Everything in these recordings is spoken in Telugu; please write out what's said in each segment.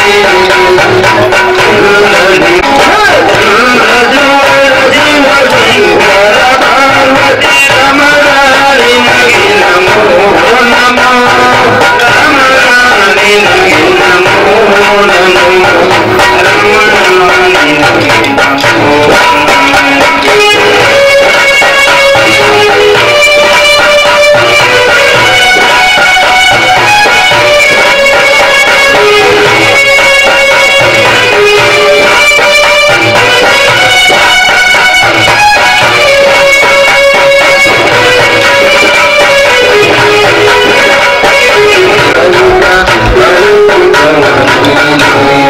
Thank you.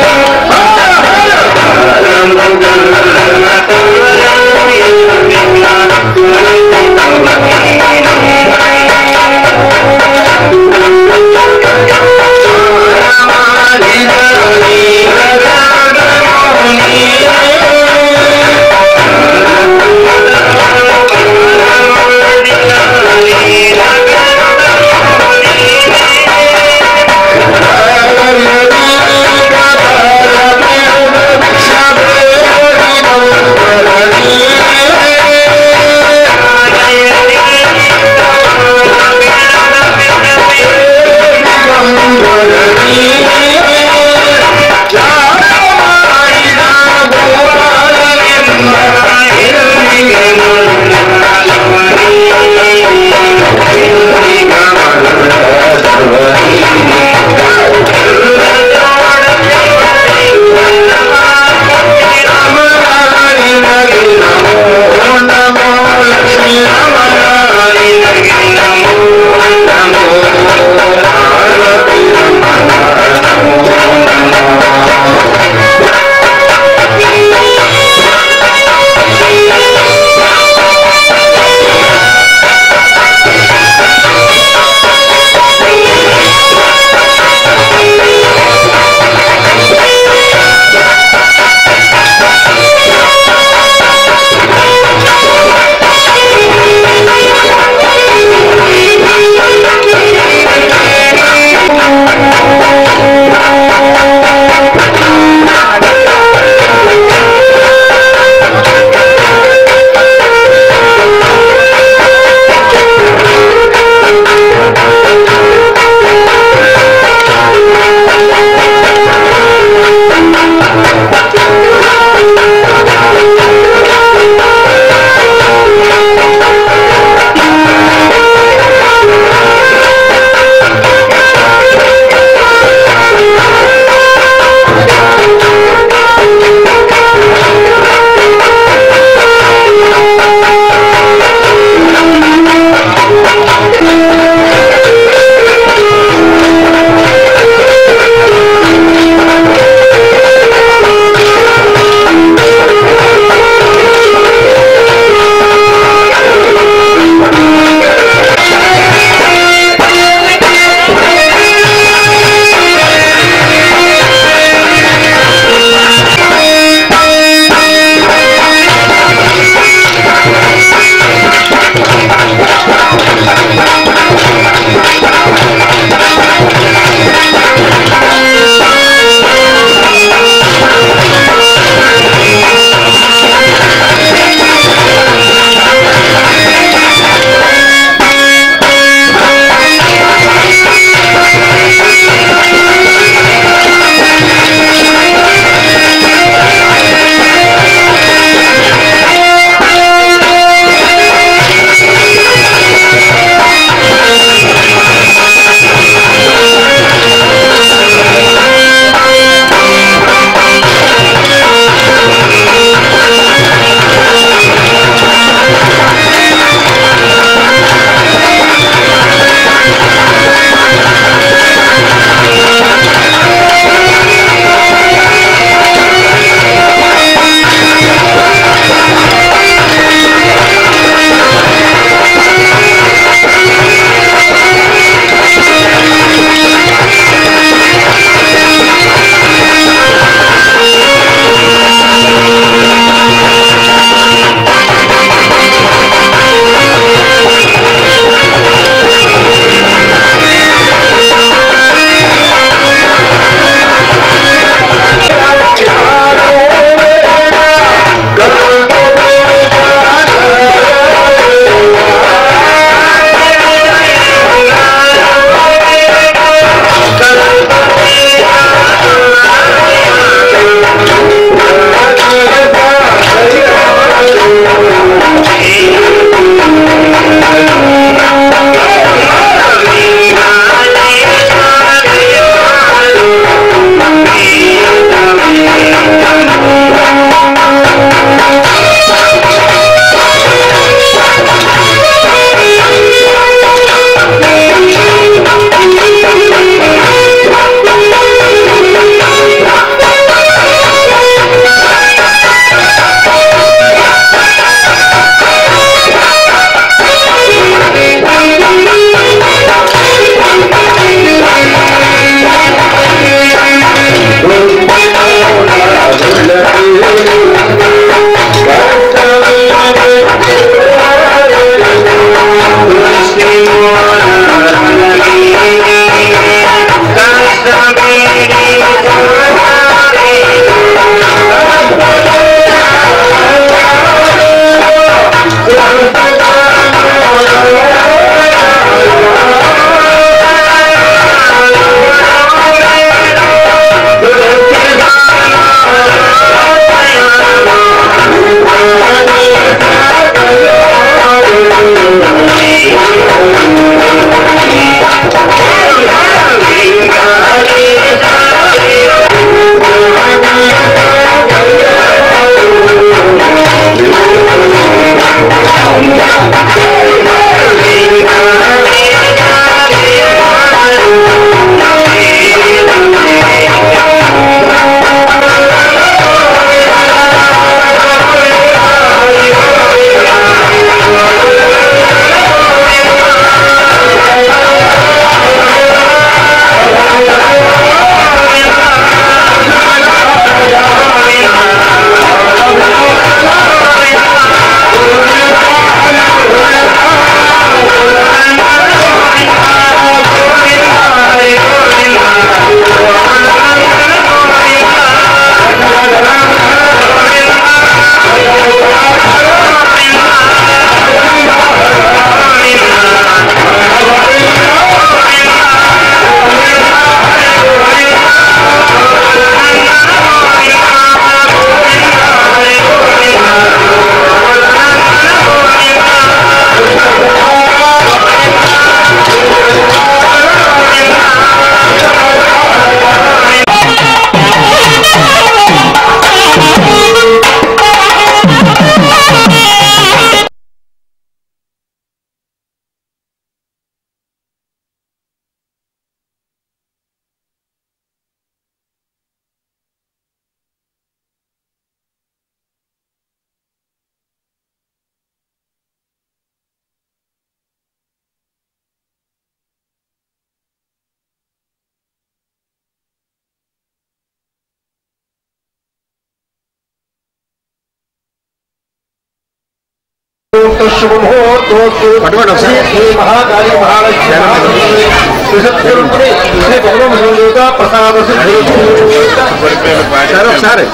పట్టుకోండి ఒకసారి. శ్రీ మహాకాళి మహాలక్ష్మి మహాలక్ష్మి త్రిశక్తిరుండి శ్రీ భగవంతుడు ప్రసాద సిద్ధి సరే ఒకసారి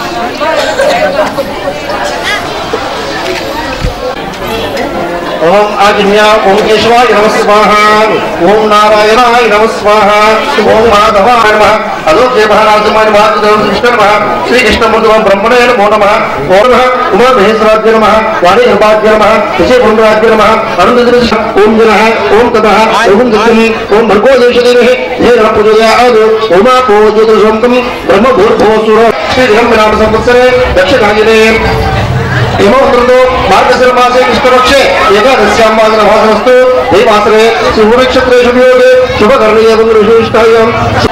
ఓం ఆజ్ఞా ఓం కేశవాయ నమ స్వాహ ఓం నారాయణాయ నమ స్వాహ ఓం మాధవాయ నమ అలోకే మహారాజమాయ మహాదేవ కృష్ణ నమ శ్రీకృష్ణమూర్తి బ్రహ్మణే నమో నమ ఓం నమ ఉమా మహేశ్వరాజ్య నమ వాణి కృపాజ్య నమ విజయ బృందరాజ్య నమ అరుంధ ఓం జన ఓం తద ఓం దృశ్యం ఓం భర్గో దేశదేవి హే నమ పూజయాదు ఉమా పూజిత సొంతం బ్రహ్మ భూర్భోసుర శ్రీ నామ సంవత్సరే దక్షిణాంజనే హిమవంతుడు మార్గశిర మాసే కృష్ణపక్షే ఏకాదశ్యాం వాదన భాసనస్తు దేవాసరే శుభనక్షత్రే శుభయోగే శుభకర్ణీయ విశిష్టాయం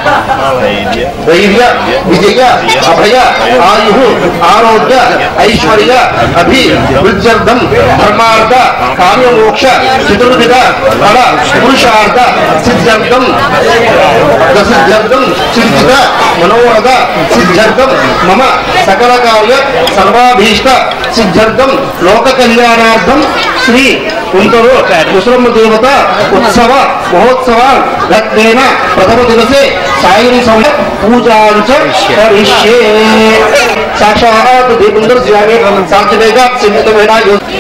ధైర్య విజయ అభయ ఆయు ఆరోగ్య ఐశ్వర్య అభి వృద్ధ్యర్థం ధర్మార్థ కామ్యమోక్ష చతుర్విధ ఫల పురుషార్థ సిద్ధ్యర్థం సిద్ధ్యర్థం సిద్ధిత మనోరథ సిద్ధ్యర్థం మమ సకల కార్య సర్వాభీష్ట సిద్ధ్యర్థం లోక కళ్యాణార్థం శ్రీ కుంతరు ముసలమ్మ దేవత ఉత్సవ మహోత్సవ రత్నేన ప్రథమ దివసే సాయం సమయ పూజాంచ కరిష్యే సాక్షాత్ దీపం దర్శయామి సాక్షిగా సిద్ధితమైన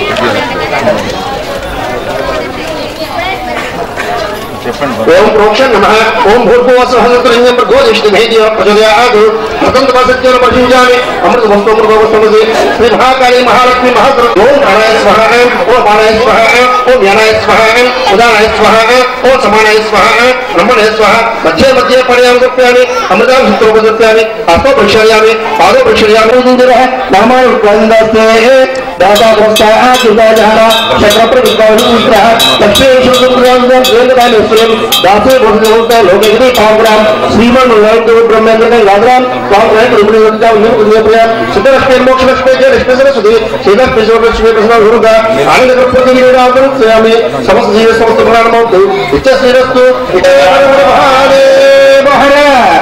ఓం ప్రోక్ష నమ ఓం భూర్భువస్వ హస్తలింగం ప్రగోదిష్టి భేద్య ప్రచోదయాదు ప్రతంత సత్యం పఠించామి అమృత వస్తు అమృత వస్తున్నది శ్రీ మహాకాళి మహాలక్ష్మి మహాసర ఓం ప్రాణాయ స్వహ ఓం మానాయ స్వహ ఓం జ్ఞానాయ స్వహ ఉదానాయ స్వహ ఓం సమానాయ స్వహ బ్రహ్మణాయ స్వహ మధ్య మధ్య పర్యామి కృప్యామి అమృతాం సూత్రోపసత్యామి హస్తో ప్రక్షాయామి పాదో ప్రక్షాయామి నామాను గ్రంథస్తే దాదా ప్రోత్సాహాజాన చక్రప్ర విగ్రహ లక్ష్మీ శుభ్రం దాసే భోజనోక్త లోకేశ్వరి కాంగ్రామ్ శ్రీమన్ లైట్ బ్రహ్మేంద్ర గాగ్రామ్ కాంగ్రామ్ రుద్రయోగితా ఉద్యోగ సిద్ధలక్ష్మి మోక్షలక్ష్మి లక్ష్మీ సరస్వతి శ్రీలక్ష్మి శివలక్ష్మి ప్రసన్న గురుగా ఆనంద కృపతి నిరాకరం చేయామి సమస్త జీవ సమస్త ప్రాణమవుతూ ఇచ్చ శ్రీరస్తు మహాదేవ హర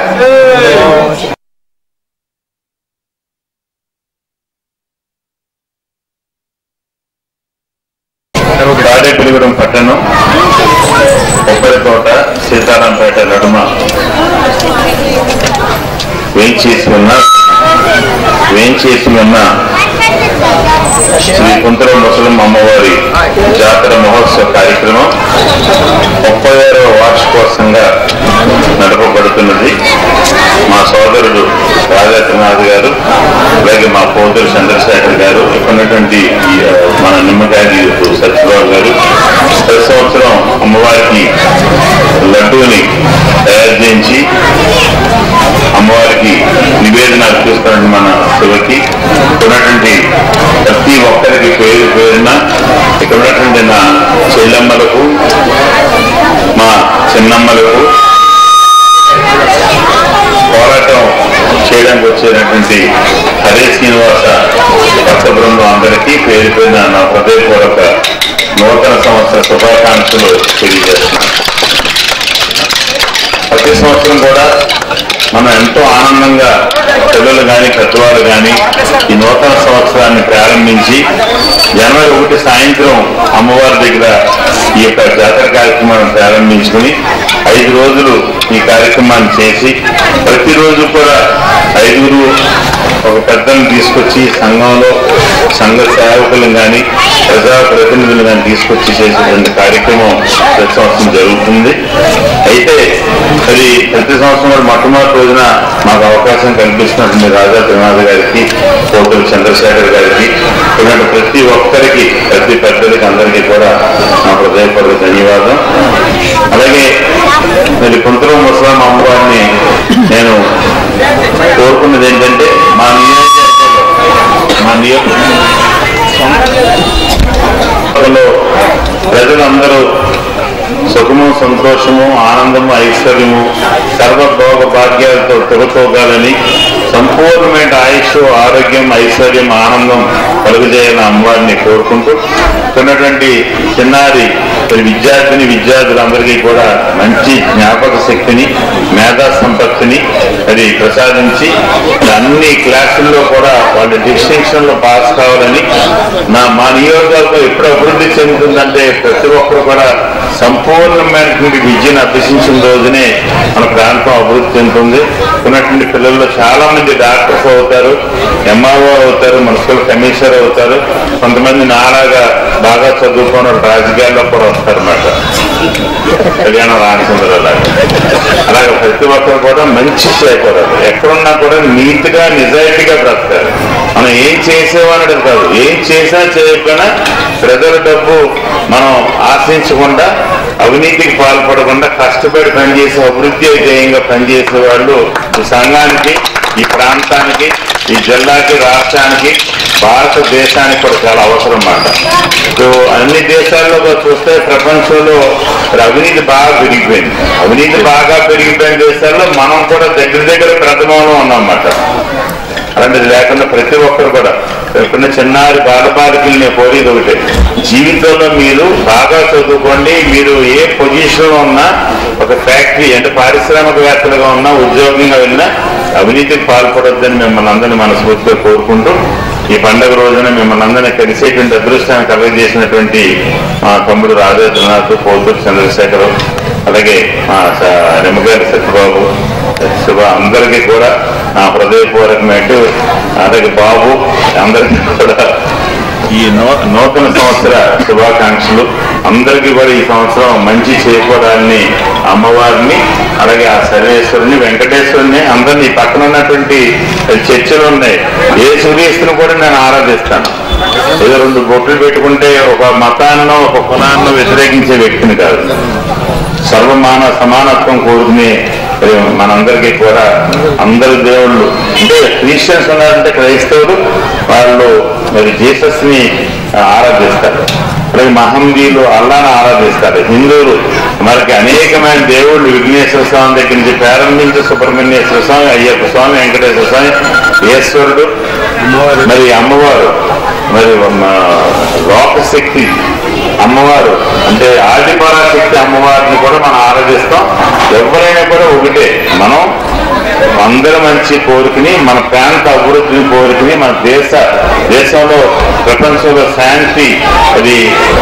తాడేపల్లిగూడెం పట్టణం కొబ్బరికోట సీతారాంపేట నడుమ వేంచేసి ఉన్న వేంచేసి ఉన్న శ్రీ కుంతల ముసలం అమ్మవారి జాతర మహోత్సవ కార్యక్రమం ముప్పై ఆరవ వార్షికోత్సవంగా నడపబడుతున్నది మా సోదరుడు రాజాత్రినాథ్ గారు అలాగే మా పోతులు చంద్రశేఖర్ గారు ఇక్కడ ఉన్నటువంటి ఈ, ఆ, మన నిమ్మకాయ సత్యబాబు గారు ప్రతి సంవత్సరం అమ్మవారికి లడ్డూని తయారు చేయించి అమ్మవారికి నివేదన అర్పిస్తున్నటువంటి మన శివకి ఉన్నటువంటి ప్రతి ఒక్కరికి పేరు పేరున ఇక్కడ ఉన్నటువంటి నా చెల్లెమ్మలకు మా చిన్నమ్మలకు పోరాటం చేయడానికి వచ్చేటటువంటి హరే శ్రీనివాస భక్త బృందం అందరికీ పేరు పేరున నా హృదయపూర్వక నూతన సంవత్సర శుభాకాంక్షలు తెలియజేస్తున్నాను ప్రతి సంవత్సరం కూడా మనం ఎంతో ఆనందంగా పిల్లలు కానీ పెద్దవాళ్ళు కానీ ఈ నూతన సంవత్సరాన్ని ప్రారంభించి జనవరి ఒకటి సాయంత్రం అమ్మవారి దగ్గర ఈ యొక్క జాతర కార్యక్రమాన్ని ప్రారంభించుకుని ఐదు రోజులు ఈ కార్యక్రమాన్ని చేసి ప్రతిరోజు కూడా ఐదుగురు ఒక పెద్దను తీసుకొచ్చి సంఘంలో సంఘ సేవకులను కానీ ప్రజా ప్రతినిధులు కానీ తీసుకొచ్చి చేసేటువంటి కార్యక్రమం ప్రతి సంవత్సరం జరుగుతుంది అయితే మరి ప్రతి సంవత్సరం కూడా మొట్టమొదటి రోజున మాకు అవకాశం కల్పిస్తున్నటువంటి రాజా త్రినాథ్ గారికి కోటూరు చంద్రశేఖర్ గారికి ఇలాంటి ప్రతి ఒక్కరికి ప్రతి పెద్దలకి అందరికీ కూడా నా హృదయపూర్వక ధన్యవాదం అలాగే మరి కుంతలం ముసలాం అమ్మవారిని నేను కోరుకున్నది ఏంటంటే మా నియోజకవర్గంలో మా నియోజకవర్గంలో ప్రజలందరూ సుఖము సంతోషము ఆనందము ఐశ్వర్యము సర్వభోగ భాగ్యాలతో తొలతోగాలని సంపూర్ణమైన ఆయుష్ ఆరోగ్యం ఐశ్వర్యం ఆనందం కలుగజేయాలని అమ్మవారిని కోరుకుంటూ ఉన్నటువంటి చిన్నారి మరి విద్యార్థిని విద్యార్థులందరికీ కూడా మంచి జ్ఞాపక శక్తిని మేధా సంపత్తిని అది ప్రసాదించి అన్ని క్లాసుల్లో కూడా వాళ్ళ డిస్టింక్షన్ లో పాస్ కావాలని నా మా నియోజకవర్గం ఎప్పుడు అభివృద్ధి చెందుతుందంటే ప్రతి ఒక్కరు కూడా సంపూర్ణమైనటువంటి విద్యను అభ్యసించిన రోజునే మన ప్రాంతం అభివృద్ధి చెందుతుంది ఉన్నటువంటి పిల్లల్లో చాలా మంది డాక్టర్స్ అవుతారు ఎంఆర్ఓ అవుతారు మున్సిపల్ కమిషనర్ అవుతారు కొంతమంది నాలాగా బాగా చదువుకున్న రాజకీయాల్లో కూడా వస్తారన్నమాట కళ్యాణ రామచంద్రరావు అలాగే ప్రతి ఒక్కరు కూడా మంచి చేయకూడదు ఎక్కడున్నా కూడా నీట్ గా నిజాయితీగా బ్రతకాలి మనం ఏం చేసేవాళ్ళది కాదు ఏం చేసినా చేయకపోయినా ప్రజల డబ్బు మనం ఆశించకుండా అవినీతికి పాల్పడకుండా కష్టపడి పనిచేసి అభివృద్ధి ధ్యేయంగా పనిచేసే వాళ్ళు ఈ సంఘానికి ఈ ప్రాంతానికి ఈ జిల్లాకి రాష్ట్రానికి భారతదేశానికి కూడా చాలా అవసరం అన్నమాట ఇప్పుడు అన్ని దేశాల్లో కూడా చూస్తే ప్రపంచంలో మరి అవినీతి బాగా పెరిగిపోయింది అవినీతి బాగా పెరిగిపోయిన దేశాల్లో మనం కూడా దగ్గర దగ్గర ప్రథమంలో ఉన్నామన్నమాట అలాంటిది లేకుండా ప్రతి ఒక్కరు కూడా ఎప్పుడైనా చిన్నారి బాలబాలికలు నేను కోరేది ఒకటే జీవితంలో మీరు బాగా చదువుకోండి మీరు ఏ పొజిషన్ లో ఉన్నా ఒక ఫ్యాక్టరీ అంటే పారిశ్రామికవేత్తలుగా ఉన్నా ఉద్యోగంగా వెళ్ళినా అవినీతికి పాల్పడొద్దని మిమ్మల్ని అందరినీ మనస్ఫూర్తిగా కోరుకుంటూ ఈ పండగ రోజున మిమ్మల్ని అందరినీ కలిసేటువంటి అదృష్టాన్ని కలగజేసినటువంటి మా తమ్ముడు రాజేంద్రనాథ్ పోతూరు చంద్రశేఖర్ అలాగే మా స- నిమ్మగారి సత్యబాబు శుభ అందరికీ కూడా నా హృదయపూర్వకమైన అలాగే బాబు అందరికీ కూడా ఈ నూ నూతన సంవత్సర శుభాకాంక్షలు అందరికీ కూడా ఈ సంవత్సరం మంచి చేకూడాలని అమ్మవారిని అలాగే ఆ సర్వేశ్వరుని వెంకటేశ్వరుని అందరినీ ఈ పక్కన ఉన్నటువంటి చర్చలు ఉన్నాయి ఏ సూర్యస్తుని కూడా నేను ఆరాధిస్తాను ఏదో రెండు బొట్లు పెట్టుకుంటే ఒక మతాన్నో ఒక కులాన్నో వ్యతిరేకించే వ్యక్తిని కాదు సర్వమాన సమానత్వం కోరుకునే మరి మనందరికీ కూడా అందరు దేవుళ్ళు అంటే క్రిస్టియన్స్ ఉన్నారంటే క్రైస్తవులు వాళ్ళు మరి జీసస్ ని ఆరాధిస్తారు అలాగే మహమ్మదీలు అల్లాను ఆరాధిస్తారు హిందువులు మనకి అనేకమైన దేవుళ్ళు విఘ్నేశ్వర స్వామి దగ్గర నుంచి ప్రారంభించి సుబ్రహ్మణ్యేశ్వర స్వామి అయ్యప్ప స్వామి వెంకటేశ్వర స్వామి ఈశ్వరుడు మరి అమ్మవారు మరి మా లోకశక్తి అమ్మవారు అంటే ఆదిపరాశక్తి అమ్మవారిని కూడా మనం ఆరాధిస్తాం ఎవరైనా కూడా ఒకటే మనం అందరి మంచి కోరికని మన ప్రాంత అభివృద్ధిని కోరికని మన దేశ దేశంలో ప్రపంచంలో శాంతి అది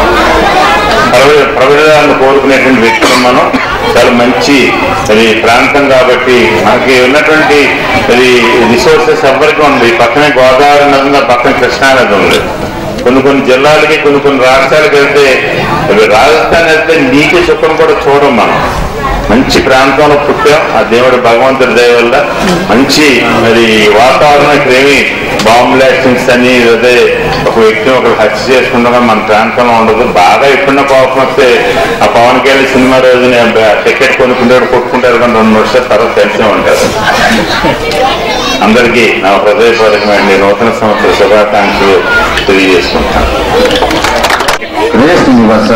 ప్రవ- ప్రబలాలను కోరుకునేటువంటి వ్యక్తులు మనం చాలా మంచి అది ప్రాంతం కాబట్టి మనకి ఉన్నటువంటి అది రిసోర్సెస్ ఎవరికి ఉంది పక్కనే గోదావరి నది ఉంది పక్కన కృష్ణా నది ఉంది కొన్ని కొన్ని జిల్లాలకి కొన్ని కొన్ని రాష్ట్రాలకు వెళ్తే ఇవి రాజస్థాన్ వెళ్తే నీటి చుక్కను కూడా చూడం మనం మంచి ప్రాంతంలో పుట్టాం ఆ దేవుడు భగవంతుడి దయ వల్ల మంచి మరి వాతావరణం ఇక్కడ ఏమి బాంబ్ బ్లాస్టింగ్స్ అని అదే ఒక వ్యక్తిని ఒకరు హత్య చేసుకుండగా మన ప్రాంతంలో ఉండదు బాగా ఎప్పుడున్న కోపం వస్తే ఆ పవన్ కళ్యాణ్ సినిమా రోజున టికెట్ కొనుక్కుంటాడు కొట్టుకుంటారు కానీ రెండు నిమిషాల తర్వాత తెలిసే ఉంటారు అందరికీ నా హృదయపూర్వకమైన నూతన సంవత్సర శుభాకాంక్షలు తెలియజేసుకుంటాను శ్రీనివాస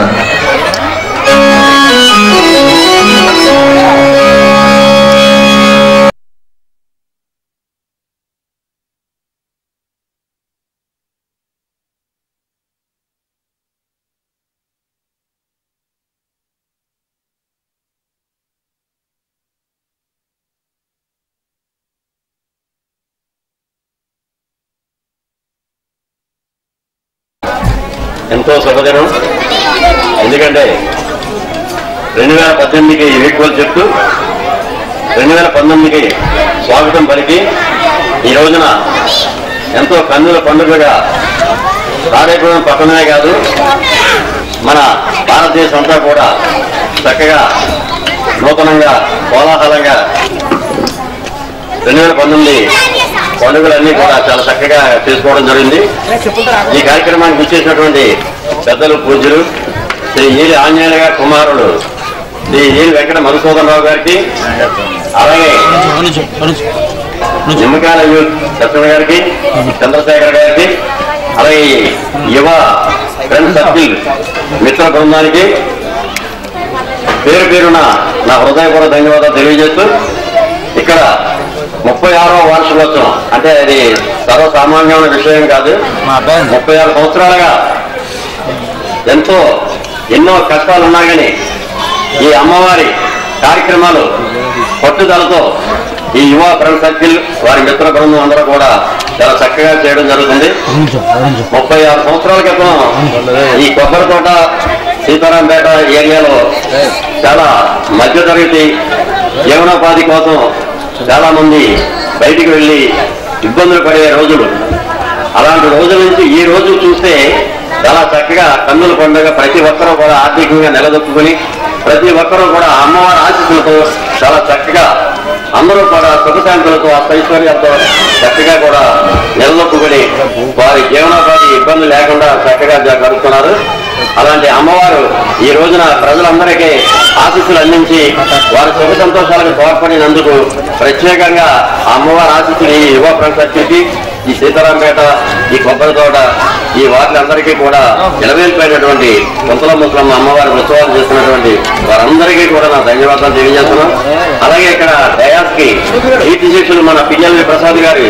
ఎంతో శుభదినం ఎందుకంటే రెండు వేల పద్దెనిమిదికి ఈక్వల్ చెప్తూ రెండు వేల పంతొమ్మిదికి స్వాగతం పలికి ఈ రోజున ఎంతో కన్నుల పండుగగా తాడేపురం పట్టణమే కాదు మన భారతదేశం అంతా కూడా చక్కగా నూతనంగా కోలాహలంగా రెండు వేల పంతొమ్మిది పండుగలన్నీ కూడా చాలా చక్కగా చేసుకోవడం జరిగింది ఈ కార్యక్రమానికి వచ్చేసినటువంటి పెద్దలు పూజ్యులు శ్రీ ఈలి ఆంజనేయ గారి కుమారుడు శ్రీ ఈలి వెంకట మధుసూదన్ రావు గారికి అలాగే నిమ్మకాయల యూత్ సత్యన గారికి చంద్రశేఖర్ గారికి అలాగే యువ ఫ్రెండ్ సర్కిల్ మిత్ర బృందానికి పేరు పేరున నా హృదయపూర్వక ధన్యవాదాలు తెలియజేస్తూ ఇక్కడ ముప్పై ఆరో వార్షికోత్సవం అంటే అది సర్వసామాన్యమైన విషయం కాదు ముప్పై ఆరు సంవత్సరాలుగా ఎంతో ఎన్నో కష్టాలు ఉన్నా కానీ ఈ అమ్మవారి కార్యక్రమాలు పట్టుదలతో ఈ యువ ఫ్రెండ్ సర్కిల్ వారి మిత్ర బృందం అందరూ కూడా చాలా చక్కగా చేయడం జరుగుతుంది ముప్పై ఆరు సంవత్సరాల క్రితం ఈ కొబ్బరి తోట సీతారాంపేట ఏరియాలో చాలా మధ్యతరగతి జీవనోపాధి కోసం చాలా మంది బయటికి వెళ్ళి ఇబ్బందులు పడే రోజులు అలాంటి రోజుల నుంచి ఈ రోజు చూస్తే చాలా చక్కగా కన్నుల పండుగ ప్రతి ఒక్కరూ కూడా ఆర్థికంగా నిలదొక్కుని ప్రతి ఒక్కరూ కూడా అమ్మవారి ఆశీస్సులతో చాలా చక్కగా అందరూ కూడా సుఖశాంతులతో అష్టైశ్వర్యాలతో చక్కగా కూడా నిలదొక్కుని వారి జీవనోపాధి ఇబ్బంది లేకుండా చక్కగా జ- గడుపుతున్నారు అలాంటి అమ్మవారు ఈ రోజున ప్రజలందరికీ ఆశీస్సులు అందించి వారి సుఖ సంతోషాలకు తోడ్పడినందుకు ప్రత్యేకంగా ఆ అమ్మవారి ఆశీస్సులు ఈ యువ ప్రసక్తికి ఈ సీతారాంపేట ఈ కొబ్బరి తోట ఈ వాటిలందరికీ కూడా నిలవేలిపోయినటువంటి ముసలం ముసలమ్మ అమ్మవారి ఉత్సవాలు చేస్తున్నటువంటి వారందరికీ కూడా నా ధన్యవాదాలు తెలియజేస్తున్నాం అలాగే ఇక్కడ డయాస్ కి కీర్తి శిక్షులు మన పిఎల్వి ప్రసాద్ గారి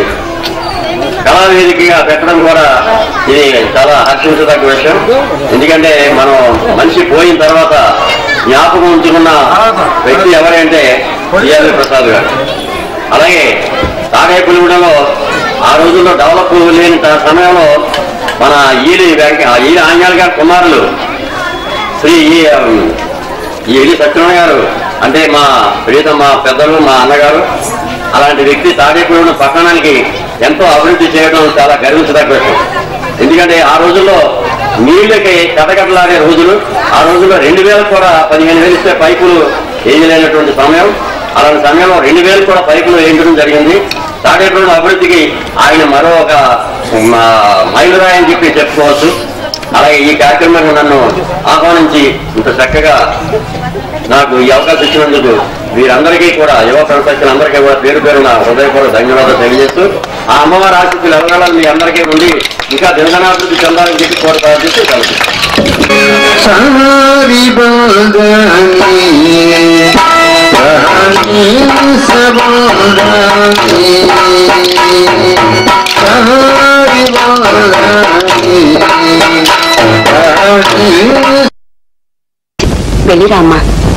కళావేదికగా పెట్టడం కూడా ఇది చాలా హర్షించదగ్గ విషయం ఎందుకంటే మనం మనిషి పోయిన తర్వాత జ్ఞాపకం ఉంచుకున్న వ్యక్తి ఎవరంటే పిఎల్వి ప్రసాద్ గారు అలాగే తాడేపల్లిగూడలో ఆ రోజుల్లో డెవలప్ లేని త- సమయంలో మన ఈలి వెంక ఈలి ఆంజనేయ గారి కుమారులు శ్రీ ఈ, ఉమ్, ఈ ఎడి సత్యనారాయణ గారు అంటే మా ప్రీతం మా పెద్దలు మా అన్నగారు అలాంటి వ్యక్తి తాడేపల్లి పట్టణానికి ఎంతో అభివృద్ధి చేయడం చాలా గర్వించదగ్గ విషయం ఎందుకంటే ఆ రోజుల్లో నీళ్ళకి కటకటలాడే రోజులు ఆ రోజుల్లో రెండు వేలు కూడా పదిహేను వేలు ఇస్తే పైపులు వేయలేనటువంటి సమయం అలాంటి సమయంలో రెండు వేలు కూడా పైపులు వేయించడం జరిగింది తాడేపల్లి అభివృద్ధికి ఆయన మరో ఒక మా మైలురాయి అని చెప్పి చెప్పుకోవచ్చు అలాగే ఈ కార్యక్రమాన్ని నన్ను ఆహ్వానించి ఇంత చక్కగా నాకు ఈ అవకాశం ఇచ్చినందుకు వీరందరికీ కూడా యువ ప్రొఫెసర్లందరికీ కూడా పేరు పేరు నా హృదయపూర్వక ధన్యవాదాలు తెలియజేస్తూ ఆ అమ్మవారి ఆశీస్సులు ఎవరాలని మీ అందరికీ ఉండి ఇంకా దినదనాభివృద్ధి చెందాలని చెప్పి కోరుతా చెప్పి కలుగు सारी बंदनी रानी सबंदनी सारी बंदनी रानी వెళ్ళిరామ్మా